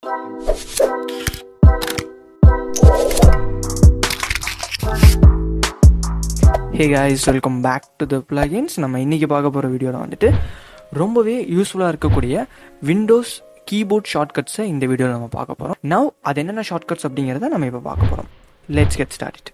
hey guys welcome back to the plugins நம்ம இன்றைக்கி பார்க்க போகிற வீடியோவில் வந்துட்டு ரொம்பவே யூஸ்ஃபுல்லாக இருக்கக்கூடிய விண்டோஸ் கீபோர்ட் ஷார்ட்கட்ஸை இந்த வீடியோவில் நம்ம பார்க்க போகிறோம் நவ் அது என்னென்ன ஷார்ட்கட்ஸ் அப்படிங்கிறத நம்ம இப்போ பார்க்க போகிறோம் let's get start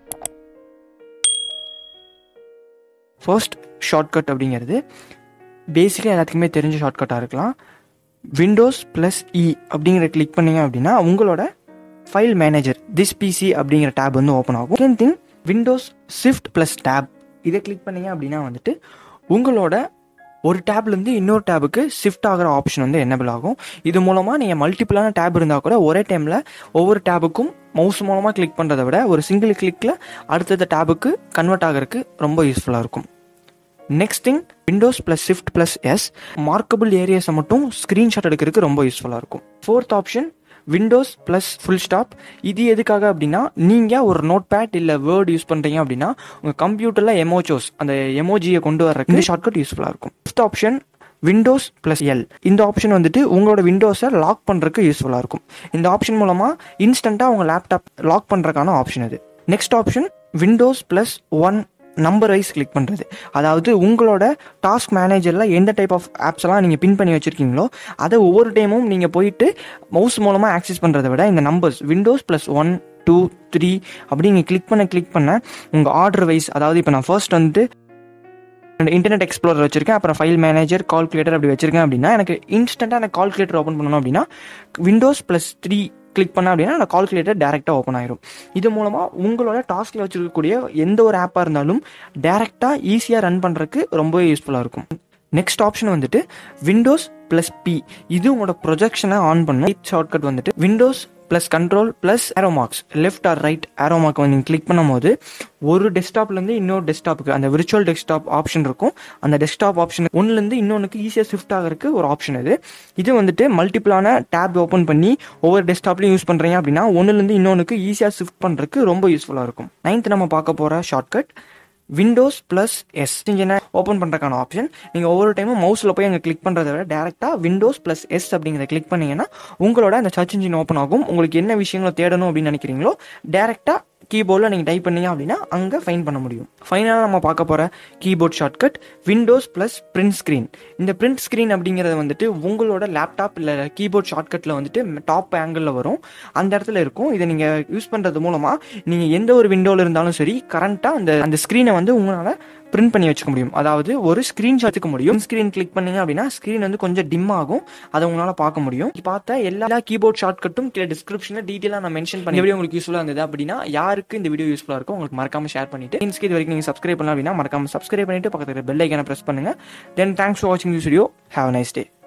first shortcut அப்படிங்கிறது பேசிக்காக எல்லாத்துக்குமே தெரிஞ்ச ஷார்ட்கட்டாக இருக்கலாம் விண்டோஸ் ப்ளஸ் இ அப்படிங்கிற கிளிக் பண்ணீங்க அப்படின்னா உங்களோட ஃபைல் மேனேஜர் திஸ் பிசி அப்படிங்கிற டேப் வந்து ஓப்பன் ஆகும் second thing Windows shift plus tab இதை கிளிக் பண்ணீங்க அப்படின்னா வந்துட்டு உங்களோட ஒரு டேப்லேருந்து இன்னொரு டேபுக்கு ஷிஃப்ட் ஆகிற ஆப்ஷன் வந்து என்னபிள் ஆகும் இது மூலமாக நீங்கள் மல்டிபிளான டேப் இருந்தால் கூட ஒரே டைமில் ஒவ்வொரு டேபுக்கும் மவுஸ் மூலமாக கிளிக் பண்ணுறதை விட ஒரு சிங்கிள் கிளிக்கில் அடுத்தடுத்த டேபுக்கு கன்வெர்ட் ஆகிறதுக்கு ரொம்ப யூஸ்ஃபுல்லாக இருக்கும் next thing Windows plus shift plus S markable ஏரியாஸை மட்டும் ஸ்க்ரீன்ஷாட் எடுக்கிறதுக்கு ரொம்ப யூஸ்ஃபுல்லாக இருக்கும் fourth option Windows plus full stop இது எதுக்காக அப்படின்னா நீங்கள் ஒரு நோட் பேட் இல்லை வேர்ட் யூஸ் பண்ணுறீங்க அப்படின்னா உங்கள் கம்ப்யூட்டரில் எமோச்சோஸ் அந்த எமோஜியை கொண்டு வர்றதுக்கு இந்த ஷார்ட்கட் யூஸ்ஃபுல்லாக இருக்கும் fifth option Windows plus L இந்த ஆப்ஷன் வந்துட்டு உங்களோட விண்டோஸை லாக் பண்ணுறதுக்கு யூஸ்ஃபுல்லாக இருக்கும் இந்த ஆப்ஷன் மூலமாக இன்ஸ்டண்ட்டாக உங்கள் லேப்டாப் லாக் பண்ணுறதுக்கான ஆப்ஷன் இது next option Windows plus one number wise click பண்ணுறது அதாவது உங்களோட டாஸ்க் மேனேஜரில் எந்த டைப் ஆஃப் ஆப்ஸ் எல்லாம் நீங்கள் பின் பண்ணி வச்சுருக்கீங்களோ அதை ஒவ்வொரு டைமும் நீங்கள் போயிட்டு மவுஸ் மூலமாக ஆக்சஸ் பண்ணுறதை விட இந்த numbers Windows plus one two three அப்படி நீங்கள் கிளிக் பண்ண கிளிக் பண்ண உங்கள் ஆர்டர் வைஸ் அதாவது இப்போ நான் ஃபர்ஸ்ட் வந்துட்டு இன்டர்நெட் எக்ஸ்ப்ளோரர் வச்சிருக்கேன் அப்புறம் ஃபைல் மேனேஜர் கால்குலேட்டர் அப்படி வச்சிருக்கேன் அப்படின்னா எனக்கு இன்ஸ்டண்ட்டாக எனக்கு கால்குலேட்டர் ஓப்பன் பண்ணணும் அப்படின்னா விண்டோஸ் ப்ளஸ் த்ரீ கிளிக் பண்ண அப்படின்னா அந்த கால்குலேட்டர் டேரெக்டாக ஓப்பன் ஆயிரும் இது மூலமாக உங்களோட டாஸ்கில் வச்சிருக்கக்கூடிய எந்த ஒரு ஆப்பாக இருந்தாலும் டேரெக்டாக ஈஸியாக ரன் பண்ணுறதுக்கு ரொம்பவே யூஸ்ஃபுல்லாக இருக்கும் நெக்ஸ்ட் ஆப்ஷன் வந்துட்டு விண்டோஸ் ப்ளஸ் பி இது உங்களோட ப்ரொஜெக்ஷனை ஆன் பண்ணும் ஷார்ட்கட் வந்துட்டு Windows plus control plus arrow marks left or right arrow mark வந்து நீங்கள் கிளிக் பண்ணும்போது ஒரு டெஸ்க்டாப்லேருந்து இன்னொரு டெஸ்க்டாப்புக்கு அந்த விர்ச்சுவல் டெஸ்க்டாப் ஆப்ஷன் இருக்கும் அந்த டெஸ்க்டாப் ஆப்ஷன் ஒன்றுலேருந்து இன்னொன்றுக்கு ஈஸியாக ஷிஃப்ட் ஆகிறதுக்கு ஒரு ஆப்ஷன் இது இது வந்துட்டு மல்டிபிளான டேப் ஓப்பன் பண்ணி ஒவ்வொரு டெஸ்க்டாப்லையும் யூஸ் பண்ணுறீங்க அப்படின்னா ஒன்றுலேருந்து இன்னொன்றுக்கு ஈஸியாக ஷிஃப்ட் பண்ணுறதுக்கு ரொம்ப யூஸ்ஃபுல்லாக இருக்கும் நைன்த் நம்ம பார்க்க போகிற ஷார்ட்கட் விண்டோஸ் ப்ளஸ் எஸ் இன்ஜினை ஓப்பன் பண்ணுறக்கான ஆப்ஷன் நீங்கள் ஒவ்வொரு டைமும் மவுஸில் போய் அங்கே கிளிக் பண்ணுறத விட டேரெக்டாக விண்டோஸ் ப்ளஸ் எஸ் அப்படிங்கிறத கிளிக் பண்ணீங்கன்னா உங்களோட அந்த சர்ச் இன்ஜின் ஓப்பன் ஆகும் உங்களுக்கு என்ன விஷயங்களை தேடணும் அப்படின்னு நினைக்கிறீங்களோ டேரெக்டாக கீபோர்டில் நீங்கள் டைப் பண்ணீங்க அப்படின்னா அங்கே ஃபைன் பண்ண முடியும் ஃபைனலாக நம்ம பார்க்க போகிற keyboard shortcut Windows plus print screen இந்த பிரிண்ட் ஸ்க்ரீன் அப்படிங்கிறது வந்துட்டு உங்களோட லேப்டாப் இல்லை கீபோர்ட் ஷார்ட்கட்டில் வந்துட்டு டாப் ஆங்கிளில் வரும் அந்த இடத்துல இருக்கும் இதை நீங்கள் யூஸ் பண்ணுறது மூலமாக நீங்கள் எந்த ஒரு விண்டோவில் இருந்தாலும் சரி கரண்ட்டாக அந்த அந்த ஸ்க்ரீனை வந்து உங்களால் பிரிண்ட் பண்ணி வச்சுக்க முடியும் அதாவது ஒரு ஸ்க்ரீன்ஷாட் எடுக்க முடியும் ஸ்க்ரீன் கிளிக் பண்ணீங்க அப்படின்னா ஸ்க்ரீன் வந்து கொஞ்சம் டிம் ஆகும் அதை உங்களால் பார்க்க முடியும் பார்த்த எல்லா கீபோர்ட் ஷார்ட்கட்டும் கீழே டிஸ்கிரிப்ஷனில் டீட்டெயிலாக நான் மென்ஷன் பண்ணி வீடியோ உங்களுக்கு யூஸ்ஃபுல்லாக இருந்தது அப்படின்னா யாருக்கு இந்த வீடியோ யூஸ்ஃபுல்லாக இருக்கும் உங்களுக்கு மறக்காம ஷேர் பண்ணிட்டு இன்ஸ்க்கு இது வரைக்கும் நீங்கள் சப்ஸ்கிரைப் பண்ணலாம் அப்படின்னா மறக்காம சப்ஸ்கிரைப் பண்ணிட்டு பக்கத்தில் பெல் ஐக்கனை ப்ரெஸ் பண்ணுங்க தென் தேங்க்ஸ் ஃபார் வாட்சிங் this video have nice day